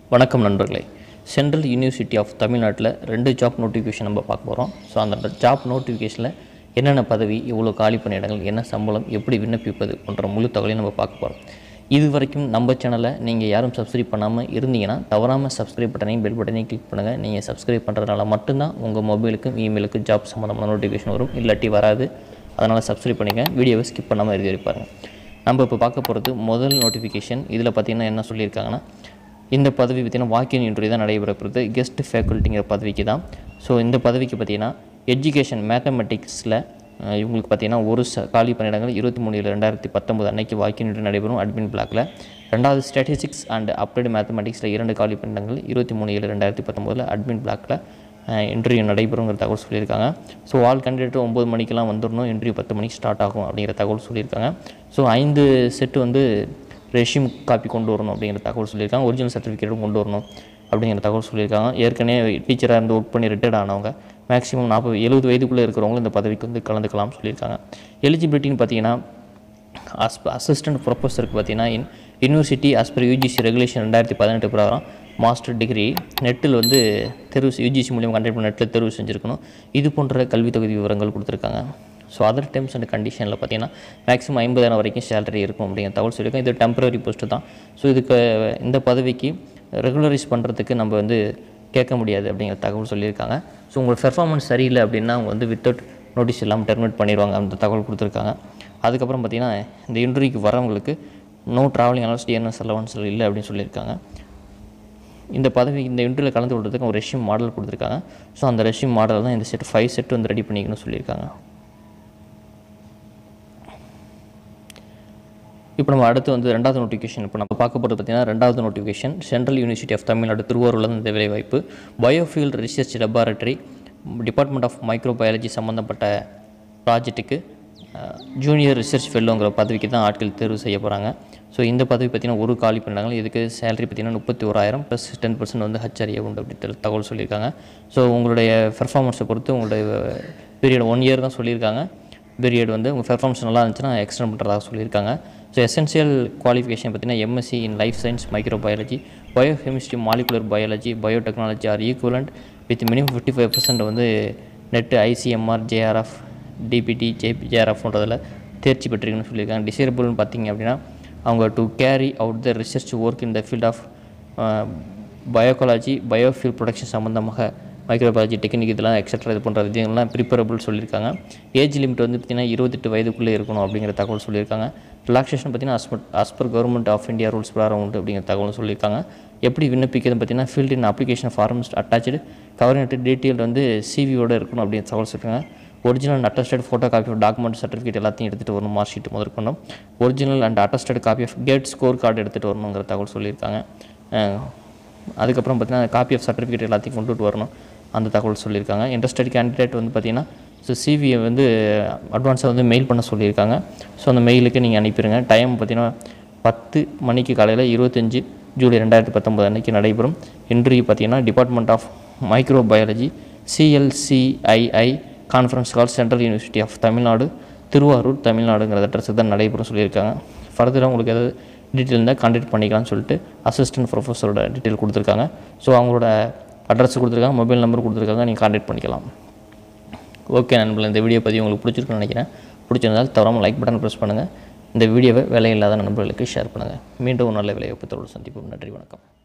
வணக்கம் நண்பர்களே central university of தமிழ்நாட்டில் ரெண்டு ஜாப் நோட்டிஃபிகேஷன் நம்ம பார்க்க போகிறோம் ஸோ அந்த ஜாப் நோட்டிஃபிகேஷனில் என்னென்ன பதவி எவ்வளோ காலி பணியிடங்கள் என்ன சம்பளம் எப்படி விண்ணப்பிப்பது போன்ற முழு தகவலையும் நம்ம பார்க்க போகிறோம் இது வரைக்கும் நம்ம சேனலை நீங்கள் யாரும் சப்ஸ்கிரைப் பண்ணாமல் இருந்தீங்கன்னா தவறாமல் சப்ஸ்கிரைப் பட்டனையும் பெல் பட்டனையும் கிளிக் பண்ணுங்கள் நீங்கள் சப்ஸ்கிரைப் பண்ணுறதுனால மட்டும்தான் உங்கள் மொபைலுக்கும் இமெயிலுக்கும் ஜாப் சம்மந்தமான நோட்டிஃபிகேஷன் வரும் இல்லாட்டி வராது அதனால் சப்ஸ்கிரைப் பண்ணிங்க வீடியோவை ஸ்கிப் பண்ணாமல் எழுதி வைப்பாருங்க நம்ம இப்போ பார்க்க போகிறது முதல் நோட்டிஃபிகேஷன் இதில் பார்த்தீங்கன்னா என்ன சொல்லியிருக்காங்கன்னா இந்த பதவி பார்த்தீங்கன்னா வாக்கின் இன்டர்வியூ தான் நடைபெறப்படுது கெஸ்ட் ஃபேக்கல்ட்டிங்கிற பதவிக்கு தான் ஸோ இந்த பதவிக்கு பார்த்தீங்கன்னா எஜுகேஷன் மேத்தமெட்டிக்ஸில் இவங்களுக்கு பார்த்தீங்கன்னா ஒரு ச காலி பணியிடங்கள் இருபத்தி மூணு ஏழு ரெண்டாயிரத்தி பத்தொம்பது அன்னைக்கு வாக்கின் இன்டர்வியூ நடைபெறும் அட்மின் பிளாக்ல ரெண்டாவது ஸ்டாட்டிஸ்டிக்ஸ் அண்ட் அப்ளைடு மேத்தமெட்டிக்ஸில் இரண்டு காலி பணியிடங்கள் இருபத்தி மூணு ஏழு ரெண்டாயிரத்தி பத்தொம்போதில் அட்மின் பிளாக்ல இன்டர்வியூ நடைபெறுங்கிற தகவல் சொல்லியிருக்காங்க ஸோ ஆல் கேண்டிடேட் ஒம்பது மணிக்கெலாம் வந்துடணும் இன்டர்வியூ பத்து மணிக்கு ஸ்டார்ட் ஆகும் அப்படிங்கிற தகவல் சொல்லியிருக்காங்க ஸோ ஐந்து செட்டு வந்து ரெஷ்யூம் காப்பி கொண்டு வரணும் அப்படிங்கிற தகவல் சொல்லியிருக்காங்க ஒரிஜினல் சர்டிஃபிகேட்டும் கொண்டு வரணும் அப்படிங்கிற தகவல் சொல்லியிருக்காங்க ஏற்கனவே டீச்சராக இருந்து ஒர்க் பண்ணி ரிட்டையர்ட் ஆனவங்க மேக்ஸிமம் நாற்பது எழுபது வயதுக்குள்ளே இருக்கிறவங்க இந்த பதவிக்கு வந்து கலந்துக்கலாம் சொல்லியிருக்காங்க எலிஜிபிலிட்டின்னு பார்த்தீங்கன்னா அஸ் அசிஸ்டன்ட் ப்ரொஃபஸருக்கு பார்த்தீங்கன்னா in university as per UGC regulation ரெண்டாயிரத்தி பதினெட்டு பிரகாரம் மாஸ்டர் டிகிரி நெட்டில் வந்து தேர்வு யூஜிசி மூலியம் கண்டக்ட் பண்ண நெட்டில் தேர்வு செஞ்சுருக்கணும் இது போன்ற கல்வி தகுதி விவரங்கள் கொடுத்துருக்காங்க ஸோ அதர் டேர்ம்ஸ் அண்ட் கண்டிஷனில் பார்த்தீங்கன்னா மேக்ஸிமம் ஐம்பதாயிரம் வரைக்கும் சேலரி இருக்கும் அப்படிங்கிற தகவல் சொல்லியிருக்கோம் இது டெம்பரரி போஸ்ட்டு தான் ஸோ இதுக்கு இந்த பதவிக்கு ரெகுலரைஸ் பண்ணுறதுக்கு நம்ம வந்து கேட்க முடியாது அப்படிங்கிற தகவல் சொல்லியிருக்காங்க ஸோ உங்கள் பெர்ஃபார்மன்ஸ் சரியில்லை அப்படின்னா அவங்க வந்து வித்தவுட் நோட்டீஸ் இல்லாமல் டெர்மினேட் பண்ணிடுவாங்க அந்த தகவல் கொடுத்துருக்காங்க அதுக்கப்புறம் பார்த்தீங்கன்னா இந்த இன்டர்வியூக்கு வரவங்களுக்கு no travelling allowance TNS allowance இல்லை அப்படின்னு சொல்லியிருக்காங்க இந்த பதவி இந்த இன்டர்வியூவில் கலந்து கொள்றதுக்கு ஒரு ரெஷ்யூம் மாடல் கொடுத்துருக்காங்க ஸோ அந்த ரெஷ்யூம் மாடல் தான் இந்த செட் ஃபைவ் செட் வந்து ரெடி பண்ணிக்கணும்னு சொல்லியிருக்காங்க இப்போ நம்ம அடுத்து வந்து ரெண்டாவது நோட்டிஃபிகேஷன் இப்போ நம்ம பார்க்க போகிறது பார்த்தீங்கன்னா ரெண்டாவது notification central university of Tamil Nadu திருவாரூரில் இந்த வேலைவாய்ப்பு biofuel research laboratory department of microbiology சம்மந்தப்பட்ட ப்ராஜெக்ட்டுக்கு ஜூனியர் ரிசர்ச் ஃபெல்லோங்கிற பதவிக்கு தான் ஆட்கள் தேர்வு செய்ய போகிறாங்க ஸோ இந்த பதவி பார்த்தீங்கன்னா ஒரு காலி பண்ணாங்க இதுக்கு சேலரி பார்த்தீங்கன்னா முப்பத்தி ஓராயிரம் ப்ளஸ் டென் பர்சன்ட் வந்து ஹச்ஆர்ஏ உண்டு அப்படி தெ- தகவல் சொல்லியிருக்காங்க ஸோ உங்களுடைய பெர்ஃபார்மன்ஸை பொறுத்து உங்களுடைய பீரியட் ஒன் இயர் தான் சொல்லியிருக்காங்க பீரியட் வந்து உங்கள் பெர்ஃபார்மன்ஸ் நல்லா இருந்துச்சுன்னா எக்ஸ்டெண்ட் பண்ணுறதாக சொல்லியிருக்காங்க ஸோ எசென்சியல் குவாலிஃபிகேஷன் பார்த்தீங்கன்னா MSc in life science microbiology biochemistry molecular biology biotechnology or equivalent with minimum fifty five percent வந்து NET ICMR JRF DBT JB JRF போன்றதில் தேர்ச்சி பெற்றிருக்குன்னு சொல்லியிருக்காங்க டிசேபிள்னு பார்த்தீங்க அப்படின்னா அவங்க to carry out the research work in the field of bioecology biofuel production சம்மந்தமாக மைக்ரோபயாலஜி டெக்னிக் இதெல்லாம் எக்ஸட்ரா இது போன்ற விஷயங்கள்லாம் ப்ரிப்பரபிள் சொல்லியிருக்காங்க ஏஜ் லிமிட் வந்து பார்த்திங்கன்னா இருபத்தெட்டு வயதுக்குள்ளே இருக்கணும் அப்படிங்கிற தகவல் சொல்லியிருக்காங்க ரிலாக்ஸேஷன் பார்த்தீங்கன்னா as per as per government of India rules பிரகாரம் உண்டு அப்படிங்கிற தகவல் சொல்லியிருக்காங்க எப்படி விண்ணப்பிக்கிறது பார்த்தீங்கன்னா field in application forms attach கவர்னட் டீட்டெயில் வந்து சிவியோட இருக்கணும் அப்படிங்கிற தகவல் சொல்லியிருக்காங்க original and attested photo copy of document certificate எல்லாத்தையும் எடுத்துகிட்டு வரணும் மார்க் ஷீட் முதற்கொண்டும் original and attested copy of GATE score card எடுத்துகிட்டு வரணுங்கிற தகவல் சொல்லியிருக்காங்க அஹ் அதுக்கப்புறம் பார்த்தீங்கன்னா காப்பி ஆஃப் சர்டிஃபிகேட் எல்லாத்தையும் கொண்டுட்டு வரணும் அந்த தகவல் சொல்லியிருக்காங்க இன்ட்ரெஸ்டட் கேண்டிடேட் வந்து பார்த்தீங்கன்னா ஸோ சிவியை வந்து அட்வான்ஸாக வந்து மெயில் பண்ண சொல்லியிருக்காங்க ஸோ அந்த மெயிலுக்கு நீங்கள் அனுப்பிடுங்க டைம் பார்த்தீங்கன்னா பத்து மணிக்கு காலையில் இருபத்தஞ்சி ஜூலை ரெண்டாயிரத்தி பத்தொம்பது அன்றைக்கி நடைபெறும் இன்டர்வியூ பார்த்தீங்கன்னா department of micro biology சிஎல்சிஐஐ conference call central university of Tamil Nadu Thiruvarur தமிழ்நாடுங்கிற அட்ரஸுக்கு தான் நடைபெறும் சொல்லியிருக்காங்க ஃபர்தராக உங்களுக்கு ஏதாவது டீட்டெயில் இருந்தால் கான்டாக்ட் பண்ணிக்கலாம்னு சொல்லிட்டு அசிஸ்டன்ட் ப்ரொஃபஸரோட டீட்டெயில் கொடுத்துருக்காங்க ஸோ அவங்களோட அட்ரஸ் கொடுத்துருக்காங்க மொபைல் நம்பர் கொடுத்துருக்காங்க நீங்கள் கான்டாக்ட் பண்ணிக்கலாம் ஓகே நண்பர்களே இந்த வீடியோ பதிவு உங்களுக்கு பிடிச்சிருக்குன்னு நினைக்கிறேன் பிடிச்சிருந்தால் தவறாமல் லைக் பட்டன் ப்ரெஸ் பண்ணுங்கள் இந்த வீடியோவை வேலையில்லாத நண்பர்களுக்கு ஷேர் பண்ணுங்கள் மீண்டும் ஒரு நல்ல வேலையை பற்றி சந்திப்போம் நன்றி வணக்கம்